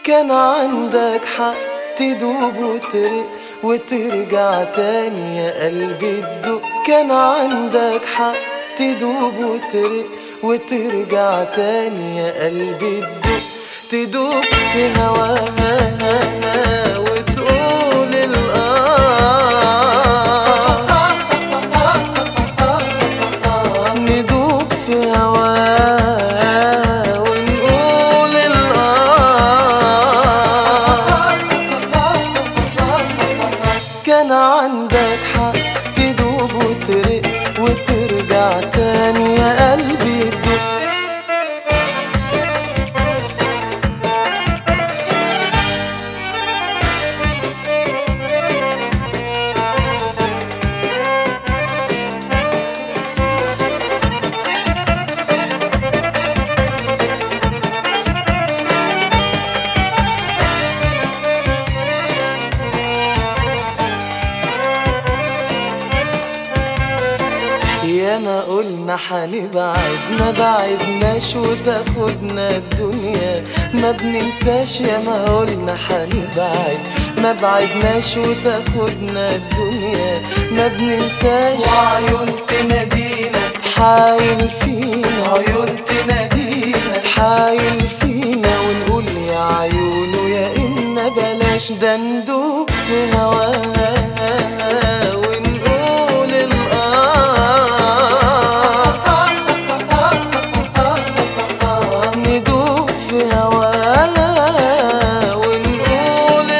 كان عندك حق تدوب وترق وترجع تاني يا قلبي تدق كان عندك حق تدوب وترق وترجع تاني يا قلبي تدق تدوب في هواها وتقول الآه ندوب في هواها ونقول الآه كان عندك حق تدوب وترق وترجع تاني يا قلبي تدق يا ما قلنا حنبعد ما بعدناش وتاخدنا الدنيا ما بننساش يا ما قلنا حنبعد ما بعدناش وتاخدنا الدنيا ما بننساش وعيون تنادينا حايل فينا عيون تنادينا حايل فينا ونقول يا عيونه يا إما بلاش ده ندوب في هواها ونقول الآه ندوب في هواها ونقول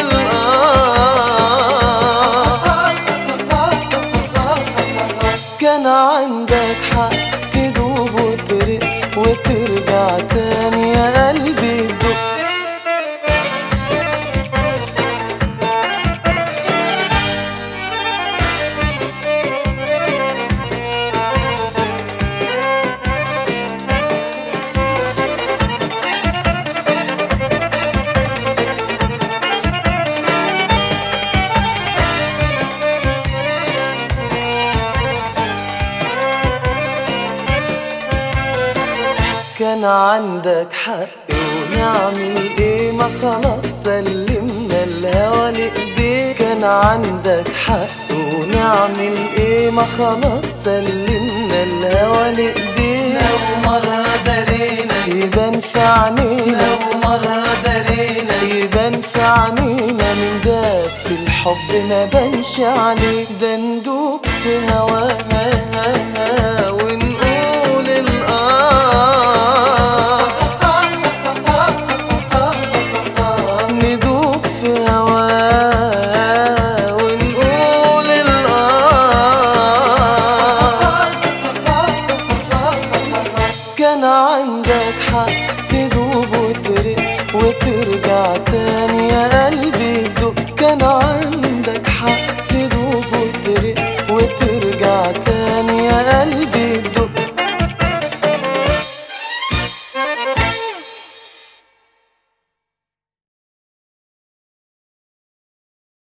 الآه كان عندك حق تدوب وترق وترجع تاني يا قلبي تدق كان عندك حق ونعمل ايه ما خلاص سلمنا الهوى لايديك كان عندك حق ونعمل ايه ما خلاص سلمنا الهوى لايديك لو مرة درينا يبان في عينينا لو مرة درينا يبان في عينينا من داب في الحب ما بانش عليك ده ندوب في هواك